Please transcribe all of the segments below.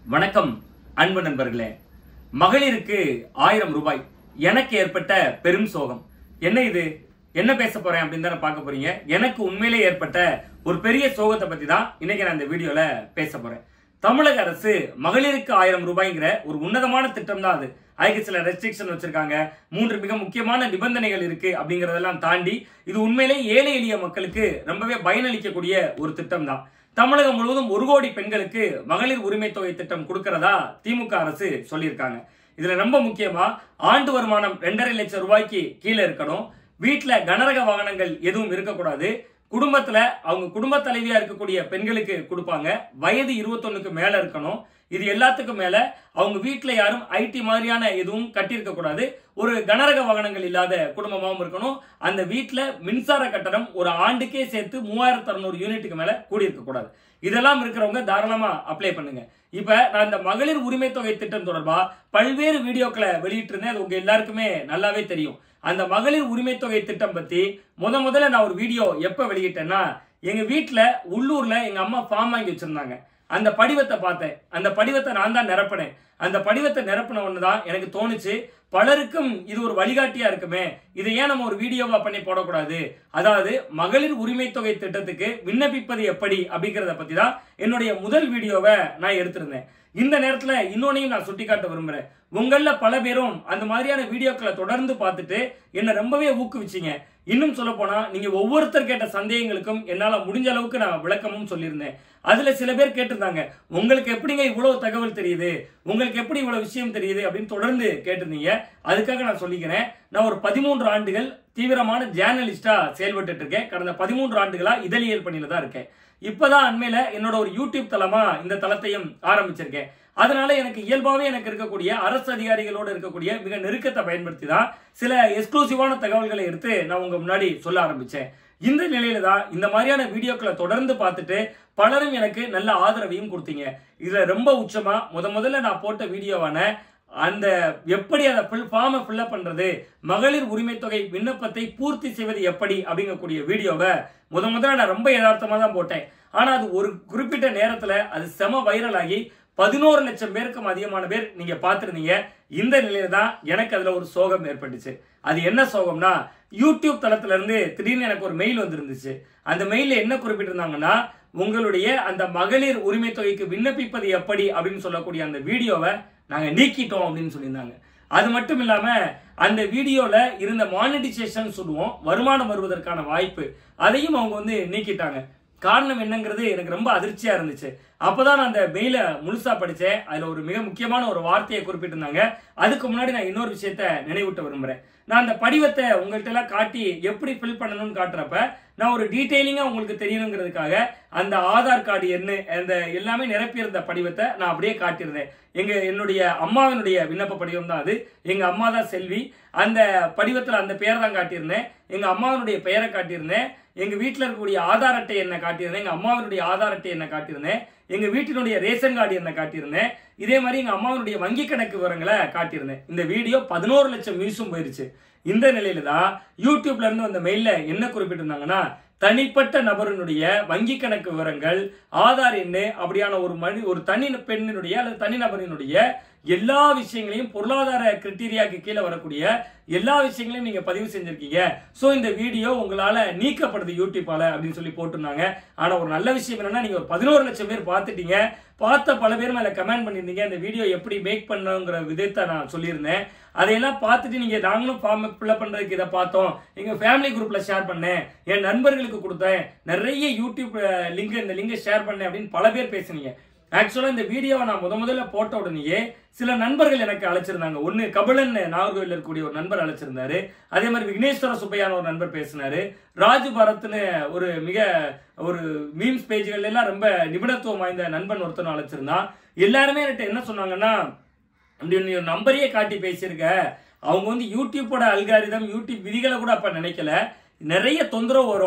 வணக்கம் அன்பு நண்பர்களே மகளிருக்கு ஆயிரம் ரூபாய் எனக்கு ஏற்பட்ட பெரும் சோகம் என்ன இது என்ன பேச போறேன் அப்படின்னு தானே பார்க்க போறீங்க எனக்கு உண்மையிலே ஏற்பட்ட ஒரு பெரிய சோகத்தை பத்தி தான் இன்னைக்கு நான் இந்த வீடியோல பேச போறேன் தமிழக அரசு மகளிருக்கு ஆயிரம் ரூபாய்ங்கிற ஒரு உன்னதமான திட்டம் தான் அது அதுக்கு சில ரெஸ்ட்ரிக்ஷன் வச்சிருக்காங்க மூன்று மிக முக்கியமான நிபந்தனைகள் இருக்கு அப்படிங்கறதெல்லாம் தாண்டி இது உண்மையிலே ஏழை எளிய மக்களுக்கு ரொம்பவே பயனளிக்கக்கூடிய ஒரு திட்டம் தான் தமிழகம் முழுவதும் ஒரு கோடி பெண்களுக்கு மகளிர் உரிமை தொகை திட்டம் கொடுக்கறதா திமுக அரசு சொல்லியிருக்காங்க இதுல ரொம்ப முக்கியமா ஆண்டு வருமானம் ரெண்டரை லட்சம் ரூபாய்க்கு கீழே இருக்கணும் வீட்டுல கனரக வாகனங்கள் எதுவும் இருக்கக்கூடாது குடும்பத்துல அவங்க குடும்ப தலைவியா இருக்கக்கூடிய பெண்களுக்கு கொடுப்பாங்க வயது இருபத்தொன்னுக்கு மேல இருக்கணும் இது எல்லாத்துக்கும் மேல அவங்க வீட்டுல யாரும் ஐடி மாதிரியான எதுவும் கட்டியிருக்க கூடாது ஒரு கனரக வாகனங்கள் இல்லாத குடும்பமாகவும் இருக்கணும் அந்த வீட்டுல மின்சார கட்டணம் ஒரு ஆண்டுக்கே சேர்த்து மூவாயிரத்தி அறுநூறு யூனிட்டுக்கு மேல கூடியிருக்க கூடாது இதெல்லாம் இருக்கிறவங்க தாராளமா அப்ளை பண்ணுங்க இப்ப நான் இந்த மகளிர் உரிமை தொகை திட்டம் தொடர்பா பல்வேறு வீடியோக்களை வெளியிட்டு இருந்தேன் அது உங்க எல்லாருக்குமே நல்லாவே தெரியும் அந்த மகளிர் உரிமை தொகை திட்டம் பத்தி முத முதல்ல நான் ஒரு வீடியோ எப்ப வெளியிட்டேன்னா எங்க வீட்டுல உள்ளூர்ல எங்க அம்மா ஃபார்ம் வாங்கி வச்சிருந்தாங்க அந்த படிவத்தை பார்த்தேன் அந்த படிவத்தை நான் தான் நிரப்பினேன் அந்த படிவத்தை நிரப்பின ஒன்று தான் எனக்கு தோணுச்சு பலருக்கும் இது ஒரு வழிகாட்டியா இருக்குமே இதை ஏன் நம்ம ஒரு வீடியோவா பண்ணி போடக்கூடாது அதாவது மகளிர் உரிமை தொகை திட்டத்துக்கு விண்ணப்பிப்பது எப்படி அப்படிங்கறத பத்தி தான் என்னுடைய முதல் வீடியோவை நான் எடுத்திருந்தேன் இந்த நேரத்துல இன்னொன்னையும் நான் சுட்டிக்காட்ட விரும்புறேன் உங்கள பல பேரும் அந்த மாதிரியான வீடியோக்களை தொடர்ந்து பார்த்துட்டு என்னை ரொம்பவே ஊக்குவிச்சீங்க இன்னும் சொல்ல போனா நீங்க ஒவ்வொருத்தர் கேட்ட சந்தேகங்களுக்கும் என்னால முடிஞ்ச அளவுக்கு நான் விளக்கமும் சொல்லியிருந்தேன் அதுல சில பேர் கேட்டிருந்தாங்க உங்களுக்கு எப்படிங்க இவ்வளவு தகவல் தெரியுது உங்களுக்கு எப்படி இவ்வளவு விஷயம் தெரியுது அப்படின்னு தொடர்ந்து கேட்டிருந்தீங்க அதுக்காக நான் சொல்லிக்கிறேன் நான் ஒரு பதிமூன்று ஆண்டுகள் தீவிரமான ஜேர்னலிஸ்டா செயல்பட்டு இருக்கேன் கடந்த பதிமூன்று ஆண்டுகளா இதழியல் பணியில தான் இருக்கேன் இப்பதான் அண்மையில என்னோட ஒரு யூடியூப் தளமா இந்த தளத்தையும் ஆரம்பிச்சிருக்கேன் அதனால எனக்கு இயல்பாவே எனக்கு இருக்கக்கூடிய அரசு அதிகாரிகளோடு இருக்கக்கூடிய மிக நெருக்கத்தை பயன்படுத்தி தான் சில எக்ஸ்க்ளூசிவான தகவல்களை எடுத்து நான் உங்க முன்னாடி சொல்ல ஆரம்பிச்சேன் இந்த நிலையில தான் இந்த மாதிரியான வீடியோக்களை தொடர்ந்து பார்த்துட்டு பலரும் எனக்கு நல்ல ஆதரவையும் கொடுத்தீங்க இதுல ரொம்ப உச்சமா முத முதல்ல நான் போட்ட வீடியோவான அந்த எப்படி அதை ஃபில் ஃபார்மை ஃபில்அப் பண்றது மகளிர் உரிமை தொகை விண்ணப்பத்தை பூர்த்தி செய்வது எப்படி அப்படிங்கக்கூடிய வீடியோவை முத முதல்ல நான் ரொம்ப யதார்த்தமா தான் போட்டேன் ஆனா அது ஒரு குறிப்பிட்ட நேரத்துல அது செம வைரல் ஆகி பதினோரு லட்சம் பேருக்கும் அதிகமான பேர் நீங்க பார்த்திருந்தீங்க இந்த நிலையில தான் எனக்கு அதுல ஒரு சோகம் ஏற்பட்டுச்சு அது என்ன சோகம்னா யூடியூப் தளத்துல இருந்து திடீர்னு எனக்கு ஒரு மெயில் வந்திருந்துச்சு அந்த மெயில என்ன குறிப்பிட்டிருந்தாங்கன்னா உங்களுடைய அந்த மகளிர் உரிமை தொகைக்கு விண்ணப்பிப்பது எப்படி அப்படின்னு சொல்லக்கூடிய அந்த வீடியோவை நாங்க நீக்கிட்டோம் அப்படின்னு சொல்லியிருந்தாங்க அது மட்டும் இல்லாம அந்த வீடியோல இருந்த மானிட்டைசேஷன் சொல்லுவோம் வருமானம் வருவதற்கான வாய்ப்பு அதையும் அவங்க வந்து நீக்கிட்டாங்க காரணம் என்னங்கிறது எனக்கு ரொம்ப அதிர்ச்சியா இருந்துச்சு அப்பதான் நான் அந்த மெயில முழுசா படிச்சேன் அதுல ஒரு மிக முக்கியமான ஒரு வார்த்தையை குறிப்பிட்டிருந்தாங்க அதுக்கு முன்னாடி நான் இன்னொரு விஷயத்த நினைவூட்ட விரும்புறேன் நான் அந்த படிவத்தை உங்கள்கிட்ட எல்லாம் காட்டி எப்படி ஃபில் பண்ணணும்னு காட்டுறப்ப நான் ஒரு டீட்டெயிலிங்கா உங்களுக்கு தெரியணுங்கிறதுக்காக அந்த ஆதார் கார்டு என்ன அந்த எல்லாமே நிரப்பியிருந்த படிவத்தை நான் அப்படியே காட்டியிருந்தேன் எங்க என்னுடைய அம்மாவினுடைய விண்ணப்ப படிவம் தான் அது எங்க அம்மா தான் செல்வி அந்த படிவத்துல அந்த பெயரை தான் காட்டியிருந்தேன் எங்க அம்மாவினுடைய பெயரை காட்டியிருந்தேன் எங்க வீட்டில் இருக்கக்கூடிய ஆதார் அட்டை என்ன காட்டியிருந்தேன் எங்க அம்மாவினுடைய ஆதார் அட்டை என்ன காட்டியிருந்தேன் எங்க வீட்டினுடைய ரேஷன் கார்டு என்ன காட்டியிருந்தேன் இதே மாதிரி எங்க அம்மாவினுடைய வங்கி கணக்கு விவரங்களை காட்டியிருந்தேன் இந்த வீடியோ பதினோரு லட்சம் வியூஸும் போயிருச்சு இந்த நிலையில தான் யூடியூப்ல இருந்து வந்த மெயில்ல என்ன குறிப்பிட்டிருந்தாங்கன்னா தனிப்பட்ட நபரினுடைய வங்கி கணக்கு விவரங்கள் ஆதார் எண்ணு அப்படியான ஒரு மனி ஒரு தனி பெண்ணினுடைய அல்லது தனிநபரினுடைய எல்லா விஷயங்களையும் பொருளாதார கிரிட்டீரியாக்கு கீழே வரக்கூடிய எல்லா விஷயங்களையும் நீங்க பதிவு செஞ்சிருக்கீங்க சோ இந்த வீடியோ உங்களால நீக்கப்படுது யூடியூப்பால அப்படின்னு சொல்லி போட்டிருந்தாங்க ஆனா ஒரு நல்ல விஷயம் என்னன்னா நீங்க ஒரு பதினோரு லட்சம் பேர் பார்த்துட்டீங்க பார்த்த பல பேரும் அதில் கமெண்ட் பண்ணியிருந்தீங்க இந்த வீடியோ எப்படி மேக் பண்ணுங்கிற விதத்தை நான் சொல்லியிருந்தேன் அதையெல்லாம் பார்த்துட்டு நீங்க நாங்களும் ஃபார்ம் ஃபில்அப் பண்றதுக்கு இதை பார்த்தோம் எங்க ஃபேமிலி குரூப்ல ஷேர் பண்ணேன் என் நண்பர்களுக்கு கொடுத்தேன் நிறைய யூடியூப் லிங்க் இந்த லிங்கை ஷேர் பண்ணேன் அப்படின்னு பல பேர் பேசுனீங்க ஆக்சுவலா இந்த வீடியோவை நான் முத முதல்ல போட்ட உடனேயே சில நண்பர்கள் எனக்கு அழைச்சிருந்தாங்க ஒன்னு கபிலன் நாகர்கோவில் இருக்கக்கூடிய ஒரு நண்பர் அழைச்சிருந்தாரு அதே மாதிரி விக்னேஸ்வர சுப்பையான ஒரு நண்பர் பேசினாரு ராஜு பரத்னு ஒரு மிக ஒரு மீம்ஸ் பேஜ்கள் எல்லாம் ரொம்ப நிபுணத்துவம் வாய்ந்த நண்பன் ஒருத்தன் அழைச்சிருந்தான் எல்லாருமே என்கிட்ட என்ன சொன்னாங்கன்னா அப்படி நீ ஒரு நம்பரையே காட்டி பேசியிருக்க அவங்க வந்து யூடியூப்போட அல்காரிதம் யூடியூப் விதிகளை கூட அப்ப நினைக்கல நிறைய தொந்தரவு வரும்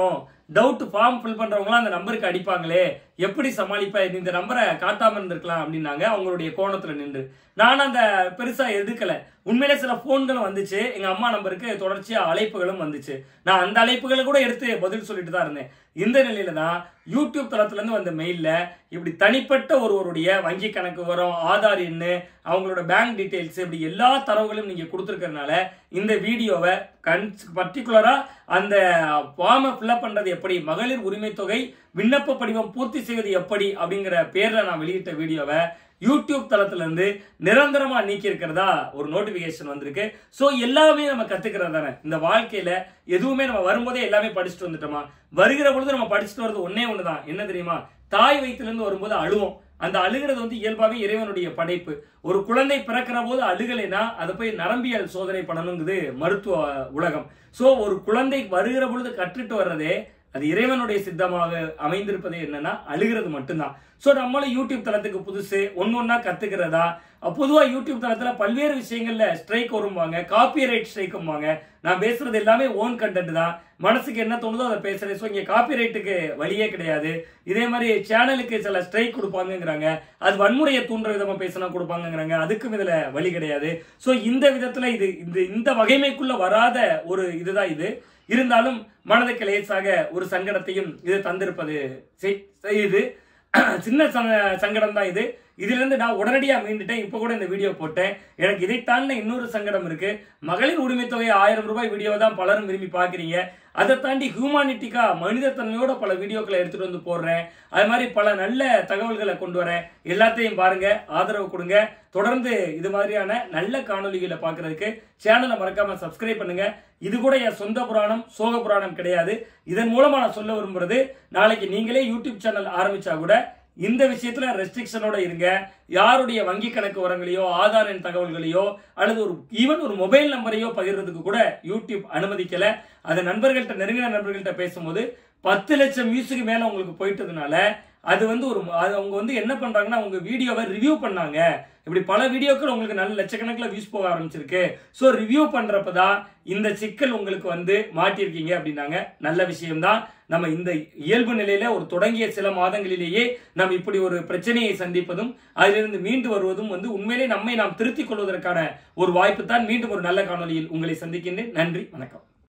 டவுட் ஃபார்ம் ஃபில் பண்றவங்களாம் அந்த நம்பருக்கு அடிப்பாங்களே எப்படி சமாளிப்ப இந்த நம்பரை காட்டாம இருந்திருக்கலாம் அப்படின்னாங்க அவங்களுடைய கோணத்துல நின்று நான் அந்த பெருசா எதுக்கல உண்மையிலே சில போன்களும் வந்துச்சு எங்க அம்மா நம்பருக்கு தொடர்ச்சியா அழைப்புகளும் வந்துச்சு நான் அந்த அழைப்புகளை கூட எடுத்து பதில் சொல்லிட்டு தான் இருந்தேன் இந்த நிலையில தான் யூடியூப் தளத்துல இருந்து வந்த மெயில்ல இப்படி தனிப்பட்ட ஒருவருடைய வங்கி கணக்கு வரும் ஆதார் எண்ணு அவங்களோட பேங்க் டீடைல்ஸ் இப்படி எல்லா தரவுகளும் நீங்க கொடுத்துருக்கறனால இந்த வீடியோவை கன் பர்டிகுலரா அந்த ஃபார்மை ஃபில்அப் பண்றது எப்படி மகளிர் உரிமை தொகை விண்ணப்ப படிவம் பூர்த்தி செய்வது எப்படி அப்படிங்கிற பேர்ல நான் வெளியிட்ட வீடியோவை யூடியூப் தளத்துல இருந்து நிரந்தரமா நீக்கி இருக்கிறதா ஒரு நோட்டிபிகேஷன் வந்திருக்கு சோ எல்லாமே நம்ம கத்துக்கிறது தானே இந்த வாழ்க்கையில எதுவுமே நம்ம வரும்போதே எல்லாமே படிச்சுட்டு வந்துட்டோமா வருகிற பொழுது நம்ம படிச்சுட்டு வர்றது ஒன்னே ஒண்ணுதான் என்ன தெரியுமா தாய் வயிற்றுல இருந்து வரும்போது அழுவோம் அந்த அழுகிறது வந்து இயல்பாவே இறைவனுடைய படைப்பு ஒரு குழந்தை பிறக்கிற போது அழுகலைன்னா அதை போய் நரம்பியல் சோதனை பண்ணணுங்குது மருத்துவ உலகம் சோ ஒரு குழந்தை வருகிற பொழுது கற்றுட்டு வர்றதே அது இறைவனுடைய சித்தமாக அமைந்திருப்பது என்னன்னா அழுகிறது மட்டும்தான் சோ நம்மளும் யூடியூப் தளத்துக்கு புதுசு ஒன்னு ஒன்னா கத்துக்கிறதா பொதுவா யூடியூப் தளத்துல பல்வேறு விஷயங்கள்ல ஸ்ட்ரைக் வரும்பாங்க காப்பி ரைட் ஸ்ட்ரைக்கும்பாங்க நான் பேசுறது எல்லாமே ஓன் கண்டென்ட் தான் மனசுக்கு என்ன தோணுதோ அதை பேசுறேன் ஸோ இங்க காப்பி ரைட்டுக்கு வழியே கிடையாது இதே மாதிரி சேனலுக்கு சில ஸ்ட்ரைக் கொடுப்பாங்கங்கிறாங்க அது வன்முறையை தூண்டுற விதமா பேசினா கொடுப்பாங்கங்கிறாங்க அதுக்கும் இதுல வழி கிடையாது ஸோ இந்த விதத்துல இது இந்த இந்த வகைமைக்குள்ள வராத ஒரு இதுதான் இது இருந்தாலும் மனதுக்கு லேசாக ஒரு சங்கடத்தையும் இது தந்திருப்பது செய்- செய்யுது சின்ன சங்க- சங்கடம் தான் இது இதுல இருந்து நான் உடனடியா மீண்டுட்டேன் இப்ப கூட இந்த வீடியோ போட்டேன் எனக்கு இதை தாண்டின இன்னொரு சங்கடம் இருக்கு மகளிர் உரிமை தொகை ஆயிரம் ரூபாய் வீடியோ தான் பலரும் விரும்பி பாக்குறீங்க அதை தாண்டி ஹியூமானிட்டிக்கா மனிதத்தன்மையோட பல வீடியோக்களை எடுத்துட்டு வந்து போடுறேன் அது மாதிரி பல நல்ல தகவல்களை கொண்டு வரேன் எல்லாத்தையும் பாருங்க ஆதரவு கொடுங்க தொடர்ந்து இது மாதிரியான நல்ல காணொளிகளை பார்க்கிறதுக்கு சேனலை மறக்காம சப்ஸ்கிரைப் பண்ணுங்க இது கூட என் சொந்த புராணம் சோக புராணம் கிடையாது இதன் மூலமா நான் சொல்ல விரும்புறது நாளைக்கு நீங்களே யூடியூப் சேனல் ஆரம்பிச்சா கூட இந்த விஷயத்துல ரெஸ்ட்ரிக்ஷனோட இருங்க யாருடைய வங்கி கணக்கு விவரங்களையோ ஆதார் எண் தகவல்களையோ அல்லது ஒரு ஈவன் ஒரு மொபைல் நம்பரையோ பகிர்றதுக்கு கூட யூடியூப் அனுமதிக்கல அது நண்பர்கள்ட்ட நெருங்கின நண்பர்கள்ட்ட பேசும்போது பத்து லட்சம் வியூஸுக்கு மேல உங்களுக்கு போயிட்டதுனால அது வந்து ஒரு அது அவங்க வந்து என்ன பண்றாங்கன்னா உங்க வீடியோவை ரிவ்யூ பண்ணாங்க இப்படி பல வீடியோக்கள் உங்களுக்கு நல்ல லட்சக்கணக்கில் வியூஸ் போக ஆரம்பிச்சிருக்கு ஸோ ரிவ்யூ பண்றப்பதான் இந்த சிக்கல் உங்களுக்கு வந்து மாட்டியிருக்கீங்க அப்படின்னாங்க நல்ல விஷயம்தான் நம்ம இந்த இயல்பு நிலையில ஒரு தொடங்கிய சில மாதங்களிலேயே நாம் இப்படி ஒரு பிரச்சனையை சந்திப்பதும் அதிலிருந்து மீண்டு வருவதும் வந்து உண்மையிலே நம்மை நாம் திருத்திக் கொள்வதற்கான ஒரு வாய்ப்பு தான் மீண்டும் ஒரு நல்ல காணொளியில் உங்களை சந்திக்கின்றேன் நன்றி வணக்கம்